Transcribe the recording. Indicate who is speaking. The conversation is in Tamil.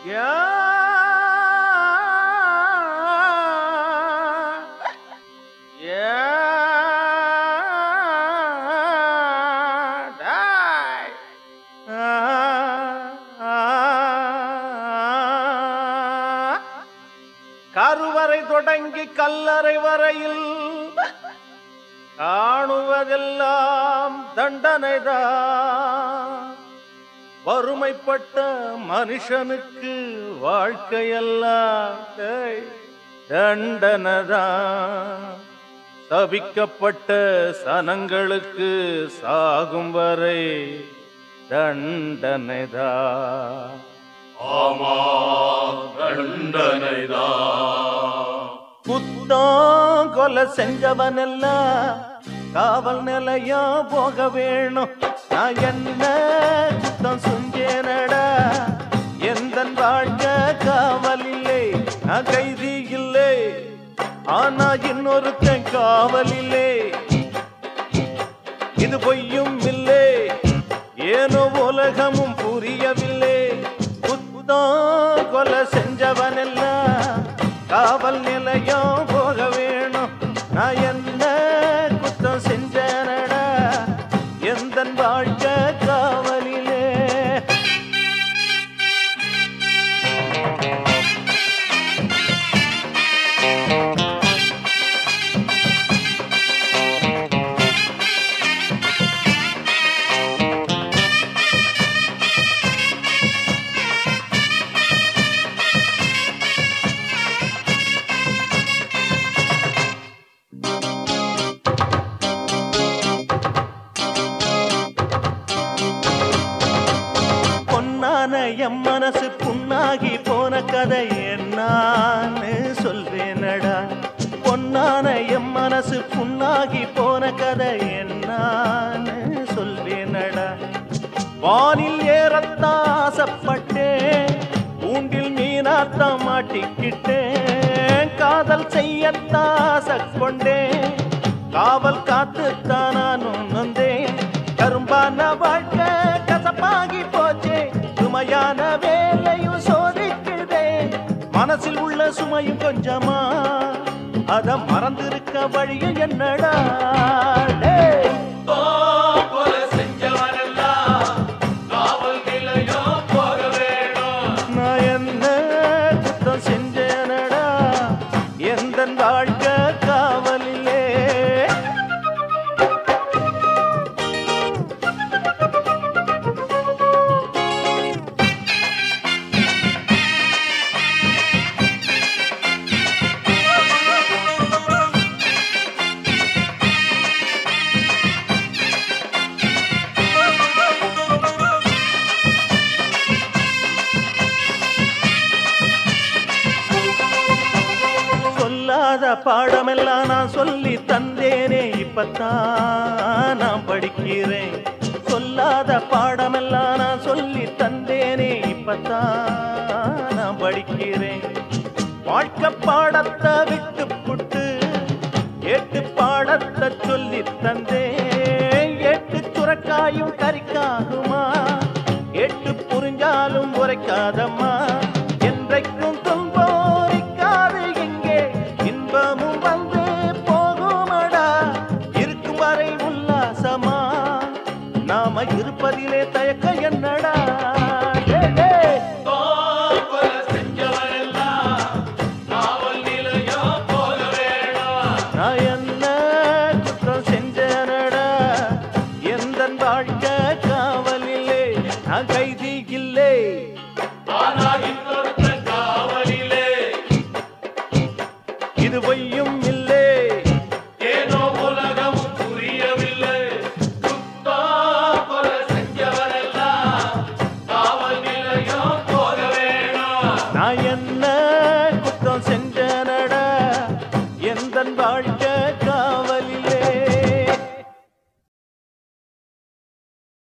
Speaker 1: கருவறை தொடங்கி கல்லறை வரையில் காணுவதெல்லாம் தண்டனைதான் வறுமைப்பட்ட மனுஷனுக்கு வாழ்க்கையெல்லாம் டேய், தண்டனைதான் சபிக்கப்பட்ட சனங்களுக்கு சாகும் வரை தண்டனைதான்
Speaker 2: ஆமா தண்டனைதான்
Speaker 1: குத்தம் கொலை செஞ்சவனெல்லாம் காவல் நிலையம் போக வேணும் நான் என்ன குத்தம் செஞ்சேனடா எந்த வாழ்க்கை காவல் இல்லை நான் கைதி இல்லை ஆனா இன்னொருத்தன் காவல் இல்லை இது பொய்யும் இல்லை ஏனோ உலகமும் புரியவில்லை குத்தம் கொலை செஞ்சவனெல்லாம் காவல் நிலையம் போக வேணும் நான் என்ன குத்தம் செஞ்சனடா எந்த வாழ்க்கை காவலிலே பொன்னான எம் மனசு புண்ணாகி போன கதை என்னான்னு சொல்வேனடா பொன்னான எம் மனசு புண்ணாகி போன கதை என்னான்னு சொல்வேனடா வானில் ஏறத்தான் ஆசைப்பட்டேன் ஊண்டில் மீனாத்தான் மாட்டிக்கிட்டேன் காதல் செய்யத்தான் ஆசை கொண்டேன் காவல் காத்துத்தான் நானும் நொந்தேன் கரும்பான வாழ்க்கை கசப்பாகி போச்சே சுமையான வேலையும் சோதிக்குதே மனசில் உள்ள சுமையும் கொஞ்சமா அத மறந்திருக்க வழியும் என்னடா டேய்
Speaker 2: கொலை செஞ்சவனெல்லாம் காவல் நிலையம் போக வேணும்
Speaker 1: நான் என்ன குத்தம் செஞ்சேனடா எந்த வாழ்க்கை காவலிலே சொல்லாத பாடமெல்லாம் நான் சொல்லி தந்தேனே இப்பத்தான் நான் படிக்கிறேன் சொல்லாத பாடமெல்லாம் நான் சொல்லி தந்தேனே இப்பத்தான் நான் படிக்கிறேன் வாழ்க்கை பாடத்தை விட்டு புட்டு ஏட்டு பாடத்தை சொல்லி தந்தேன் ஏட்டு சுரக்காயும் கறிக்காகுமா எட்டு புரிஞ்சாலும் உரைக்காதம்மா என்றைக்கும் துன்போரிக்காது இங்கே இன்பமும் வந்து போகுமடா இருக்கும் வரை உல்லாசமா நாம இருப்பதிலே தயக்க என்னடா டேய், டேய்.
Speaker 2: கொலை செஞ்சவனெல்லாம் காவல் நிலையம் போக வேணும்
Speaker 1: நான் என்ன குற்றம் செஞ்சனடா எந்த வாழ்க்கை காவலிலே நான் கைதி இல்லை
Speaker 2: ஆனா இன்னொருத்தன் காவலிலே
Speaker 1: இது பொய்யும் இல்லை
Speaker 2: ஏனோ உலகம் புரியவில்லை குத்தா கொலை செஞ்சவனெல்லாம் காவல் நிலையம் போக வேணும்
Speaker 1: நான் என்ன குற்றம் செஞ்சனடா எந்த வாழ்க்கை